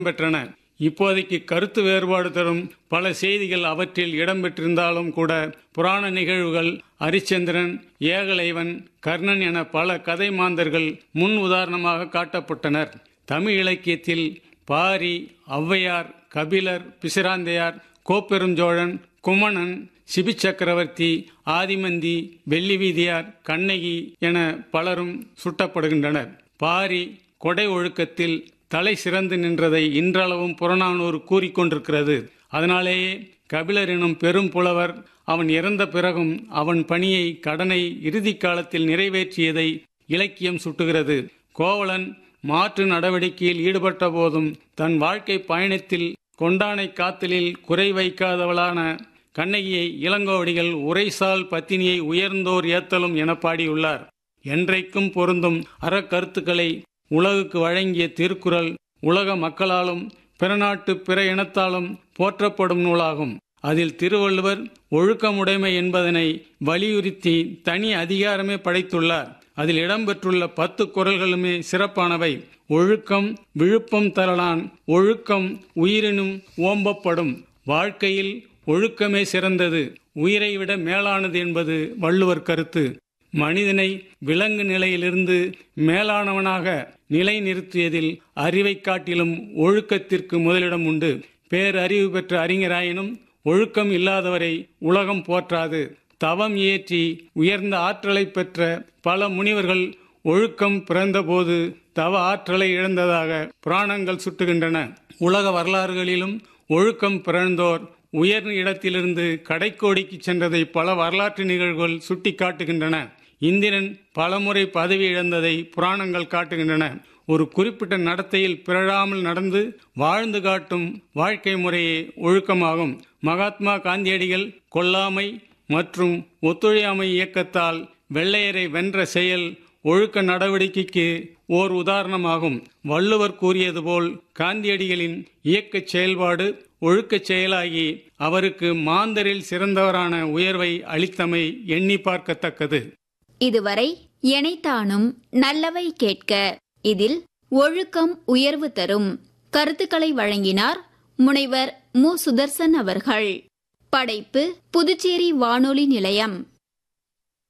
பெற்றன இப்போதைக்கு கருத்து வேறுபாடு தரும் பல செய்திகள் அவற்றில் இடம்பெற்றிருந்தாலும் கூட புராண நிகழ்வுகள் அரிச்சந்திரன் ஏகலைவன் கர்ணன் என பல கதை மாந்தர்கள் முன் உதாரணமாக காட்டப்பட்டனர் தமிழ் இலக்கியத்தில் பாரி ஔவையார் கபிலர் பிசிராந்தையார் கோப்பெருஞ்சோழன் குமணன் சிபி சக்கரவர்த்தி ஆதிமந்தி வெள்ளி வீதியார் கண்ணகி என பலரும் சுட்டப்படுகின்றனர் பாரி கொடை ஒழுக்கத்தில் தலை சிறந்து நின்றதை இன்றளவும் புறநானூறு கூறிக்கொண்டிருக்கிறது அதனாலேயே கபிலர் எனும் பெரும் புலவர் அவன் இறந்த பிறகும் அவன் பணியை கடனை இறுதி காலத்தில் நிறைவேற்றியதை இலக்கியம் சுட்டுகிறது கோவலன் மாற்று நடவடிக்கையில் ஈடுபட்ட போதும் தன் வாழ்க்கை பயணத்தில் கொண்டானை காத்தலில் குறை வைக்காதவளான கண்ணகியை இளங்கோவடிகள் உரைசால் பத்தினியை உயர்ந்தோர் ஏத்தலும் என பாடியுள்ளார் என்றைக்கும் பொருந்தும் அறக்கருத்துக்களை உலகுக்கு வழங்கிய திருக்குறள் உலக மக்களாலும் பிற நாட்டு பிற இனத்தாலும் போற்றப்படும் நூலாகும் அதில் திருவள்ளுவர் ஒழுக்கமுடைமை என்பதனை வலியுறுத்தி தனி அதிகாரமே படைத்துள்ளார் அதில் இடம்பெற்றுள்ள பத்து குரல்களுமே சிறப்பானவை ஒழுக்கம் விழுப்பம் தரலான் ஒழுக்கம் உயிரினும் ஓம்பப்படும் வாழ்க்கையில் ஒழுக்கமே சிறந்தது உயிரை விட மேலானது என்பது வள்ளுவர் கருத்து மனிதனை விலங்கு நிலையிலிருந்து மேலானவனாக நிலை நிறுத்தியதில் அறிவை காட்டிலும் ஒழுக்கத்திற்கு முதலிடம் உண்டு பேரறிவு பெற்ற அறிஞராயினும் ஒழுக்கம் இல்லாதவரை உலகம் போற்றாது தவம் இயற்றி உயர்ந்த ஆற்றலை பெற்ற பல முனிவர்கள் ஒழுக்கம் பிறந்தபோது தவ ஆற்றலை இழந்ததாக புராணங்கள் சுட்டுகின்றன உலக வரலாறுகளிலும் ஒழுக்கம் பிறந்தோர் உயர் இடத்திலிருந்து கடைக்கோடிக்கு சென்றதை பல வரலாற்று நிகழ்வுகள் சுட்டி காட்டுகின்றன இந்திரன் பலமுறை பதவி இழந்ததை புராணங்கள் காட்டுகின்றன ஒரு குறிப்பிட்ட நடத்தையில் பிறழாமல் நடந்து வாழ்ந்து காட்டும் வாழ்க்கை முறையே ஒழுக்கமாகும் மகாத்மா காந்தியடிகள் கொல்லாமை மற்றும் ஒத்துழையாமை இயக்கத்தால் வெள்ளையரை வென்ற செயல் ஒழுக்க நடவடிக்கைக்கு ஓர் உதாரணமாகும் வள்ளுவர் கூறியது போல் காந்தியடிகளின் இயக்கச் செயல்பாடு ஒழுக்கச் செயலாகி அவருக்கு மாந்தரில் சிறந்தவரான உயர்வை அளித்தமை எண்ணி பார்க்கத்தக்கது இதுவரை எனைத்தானும் நல்லவை கேட்க இதில் ஒழுக்கம் உயர்வு தரும் கருத்துக்களை வழங்கினார் முனைவர் மு சுதர்சன் அவர்கள் படைப்பு புதுச்சேரி வானொலி நிலையம்